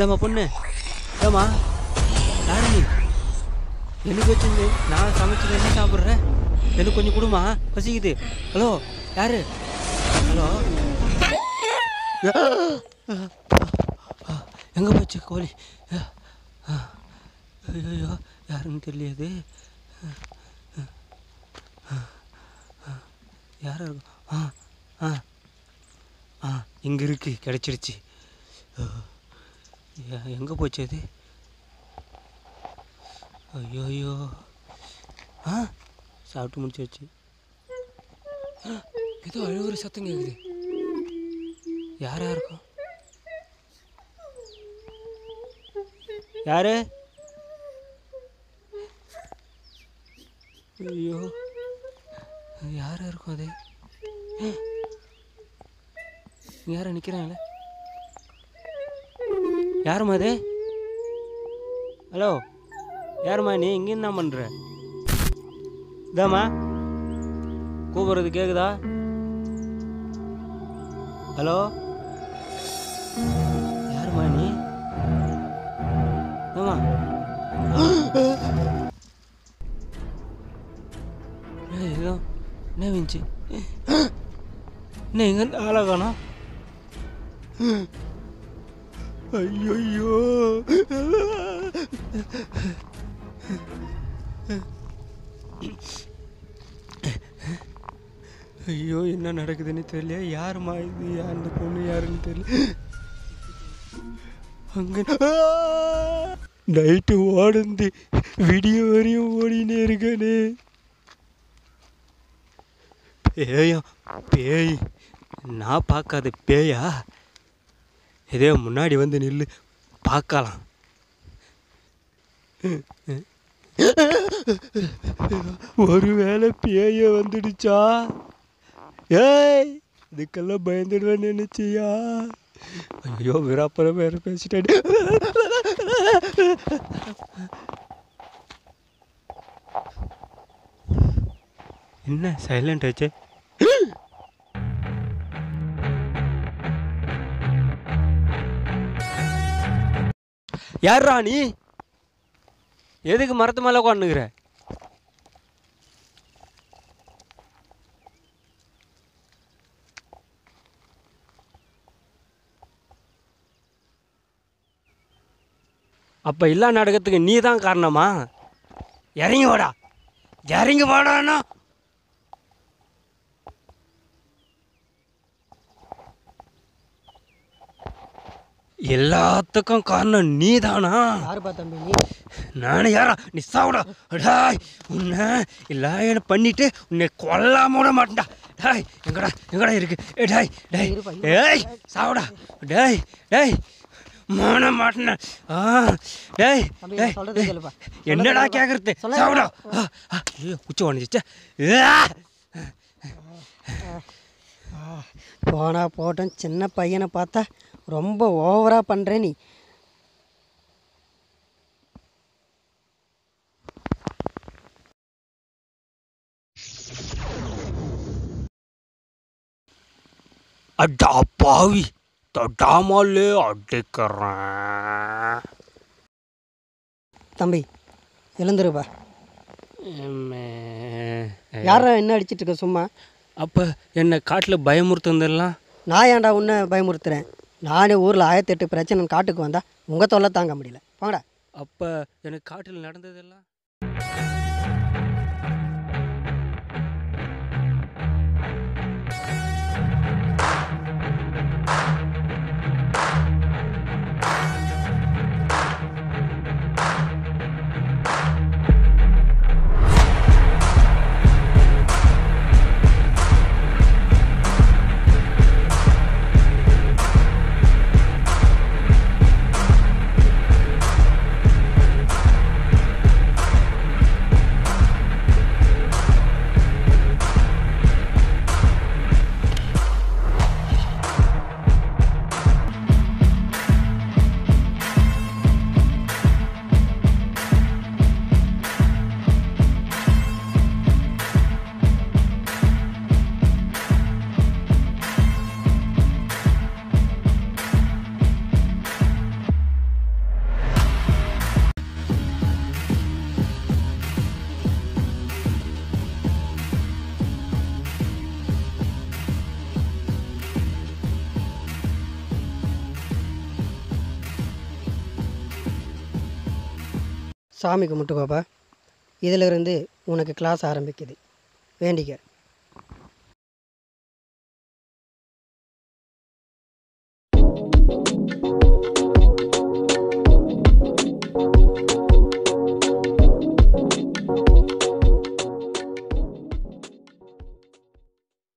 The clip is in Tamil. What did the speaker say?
இந்தாம்மா பொண்ணு ஏம்மா யாரு நீ எனக்கு வச்சிருந்து நான் சமைச்சது என்ன சாப்பிட்றேன் எனக்கு கொஞ்சம் கொடுமா பசிக்குது ஹலோ யாரு ஹலோ எங்கே போச்சு கோழி ஐயோ யாருன்னு தெரியலையாது யாரும் இருக்கும் ஆ ஆ ஆ இங்கே இருக்கு கிடச்சிருச்சு எங்கே போச்சு அது ஐயோ ஐயோ ஆ சாப்பிட்டு முடிச்சாச்சு ஆ, ஏதோ அழுகுற சத்தம் கேட்குது யாரா இருக்கும் யாரு ஐயோ யாரா இருக்கும் அது யாரா நிற்கிறாங்களே யாரும்மா அது ஹலோ யாரும்மா நீ இங்கே என்ன பண்ணுற இதாம்மா கூப்பிட்றது கேட்குதா ஹலோ யாரும்மா நீ ஆமா ஏதோ என்ன விஞ்சி என்ன எங்க ஆளா காணோம் ஐயோ ஐயோ என்ன நடக்குதுன்னு தெரியல யாரும்மா இது யார் இந்த பொண்ணு யாருன்னு தெரியல அங்க நைட்டு ஓடுந்து விடிய வரையும் ஓடினே இருக்கனே பேயா பேய் நான் பார்க்காத பேயா இதே முன்னாடி வந்து நில்லு பார்க்கலாம் ஒருவேளை பேய வந்துடுச்சா ஏய் இதுக்கெல்லாம் பயந்துடுவேன்னு நினைச்சியா ஐயோ விராப்பரம் வேற பேசிட்டேன் என்ன சைலண்ட் ஆச்சு யார்ரா நீ எதுக்கு மரத்து மேலே உட்காந்துக்கிற அப்போ இல்லா நாடகத்துக்கு நீ தான் காரணமா இறங்கி வாடா இறங்கி வாடாண்ணா எல்லாத்துக்கும் காரணம் நீ தானா யாருப்பா தம்பி நீ நானே யாரா நீ சாவுடா டாய் உன்னை எல்லாம் என்ன பண்ணிட்டு உன்னை கொல்லாம விட மாட்டேன்டா டாய் எங்கடா எங்கடா இருக்கு ஏ டாய் டாய் இருப்பா, ஏய் சாவுடா டாய் டாய் மான மாட்டேன் ஆ டேய் தம்பி, டேய் நான் சொல்றதை கேளுப்பா. என்னடா சொல்றதை கேட்கறது சொல்றதை சாவுடா ஆ, ஆ, ஐயோ உச்சி உடஞ்சிச்சே போனா போட்டோம் சின்ன பையனை பார்த்தா ரொம்ப ஓவரா பண்ற நீ அடா பாவி தொடாமலே அடிக்கிறேன் தம்பி எழுந்துருப்பா எம்மே. யாரா என்ன அடிச்சிட்டு இருக்க சும்மா அப்போ என்னை காட்டில் பயமுறுத்துனதெல்லாம் நான் ஏன்டா உன்னை பயமுறுத்துறேன் நானே ஊரில் ஆயிரத்தெட்டு பிரச்சனை காட்டுக்கு வந்தா உங்கள் தொல்லை தாங்க முடியல போங்கடா அப்போ எனக்கு காட்டில் நடந்ததெல்லாம் சாமி கும்பிட்டுக்கோப்பா இதிலிருந்து உனக்கு கிளாஸ் ஆரம்பிக்குது வேண்டிக்க